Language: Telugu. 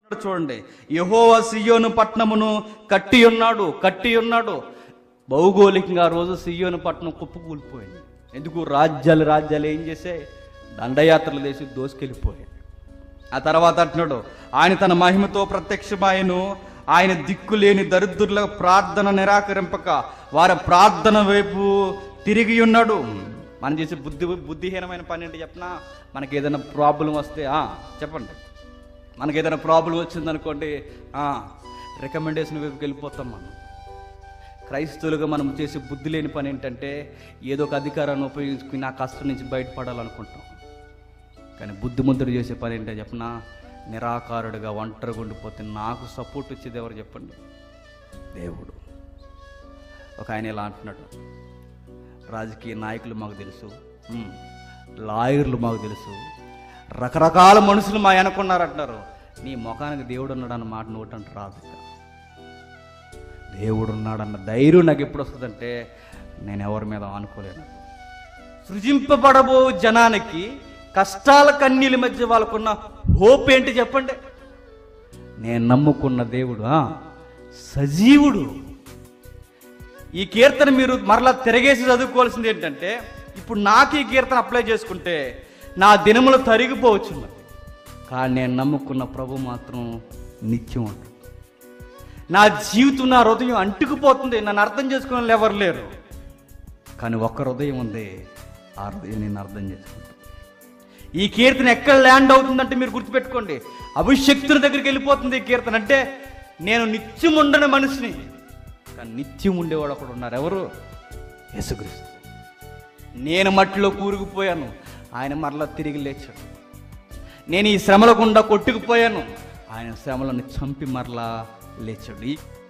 చూడండి యహోవ సియోను పట్నమును కట్టి ఉన్నాడు కట్టి ఉన్నాడు భౌగోళికంగా ఆ రోజు సియోను పట్నం కుప్పకూలిపోయింది ఎందుకు రాజ్యాలు రాజ్యాలు ఏం చేసాయి దండయాత్రలు చేసి దోసుకెళ్ళిపోయాయి ఆ తర్వాత అంటున్నాడు ఆయన తన మహిమతో ప్రత్యక్షమాయను ఆయన దిక్కులేని దరిద్రుల ప్రార్థన నిరాకరింపక వారి ప్రార్థన వైపు తిరిగి ఉన్నాడు మనం చేసే బుద్ధి బుద్ధిహీనమైన పని ఏంటి చెప్పనా మనకి ఏదైనా ప్రాబ్లం వస్తే ఆ, చెప్పండి మనకి ఏదైనా ప్రాబ్లం వచ్చిందనుకోండి రికమెండేషన్ వైపుకి వెళ్ళిపోతాం మనం క్రైస్తవులుగా మనం చేసే బుద్ధి లేని పని ఏంటంటే ఏదో ఒక అధికారాన్ని ఉపయోగించుకుని ఆ కష్టం నుంచి బయటపడాలనుకుంటాం కానీ బుద్ధిమంతుడు చేసే పని ఏంటో చెప్పనా నిరాకారుడిగా ఒంటరిగా ఉండిపోతే నాకు సపోర్ట్ వచ్చేది ఎవరు చెప్పండి దేవుడు ఒక ఆయన ఇలా అంటున్నాడు రాజకీయ నాయకులు మాకు తెలుసు ఉమ్, లాయర్లు మాకు తెలుసు రకరకాల మనుషులు మా వెనకున్నారంటున్నారు నీ ముఖానికి దేవుడు ఉన్నాడు అన్న మాట నోటంటే రాదు ఇక. దేవుడు ఉన్నాడన్న ధైర్యం నాకు ఎప్పుడు వస్తుందంటే నేను ఎవరి మీద ఆనుకోలేను సృజింపబడబో జనానికి కష్టాల కన్నీళ్ళ మధ్య వాళ్ళకున్న హోప్ ఏంటి చెప్పండి నేను నమ్ముకున్న దేవుడు ఆ, సజీవుడు ఈ కీర్తన మీరు మరలా తిరగేసి చదువుకోవాల్సింది ఏంటంటే ఇప్పుడు నాకు ఈ కీర్తన అప్లై చేసుకుంటే నా దినములు తరిగిపోవచ్చు మరి కానీ నేను నమ్ముకున్న ప్రభు మాత్రం నిత్యం ఉంటుంది నా జీవితం నా హృదయం అంటుకుపోతుంది నన్ను అర్థం చేసుకునే వాళ్ళు ఎవరు లేరు కానీ ఒక్క హృదయం ఉంది ఆ హృదయం నేను అర్థం చేసుకుంటాను ఈ కీర్తన ఎక్కడ ల్యాండ్ అవుతుందంటే మీరు గుర్తుపెట్టుకోండి అభిషక్తుల దగ్గరికి వెళ్ళిపోతుంది ఈ కీర్తన అంటే నేను నిత్యం ఉండని మనిషిని కానీ నిత్యం ఉండేవాడు ఒకడు ఉన్నారు ఎవరు యేసుక్రీస్తు నేను మట్టిలో కూరుకుపోయాను ఆయన మరలా తిరిగి లేచాడు నేను ఈ శ్రమల గుండా కొట్టుకుపోయాను ఆయన శ్రమలను చంపి మరలా లేచాడు ఈ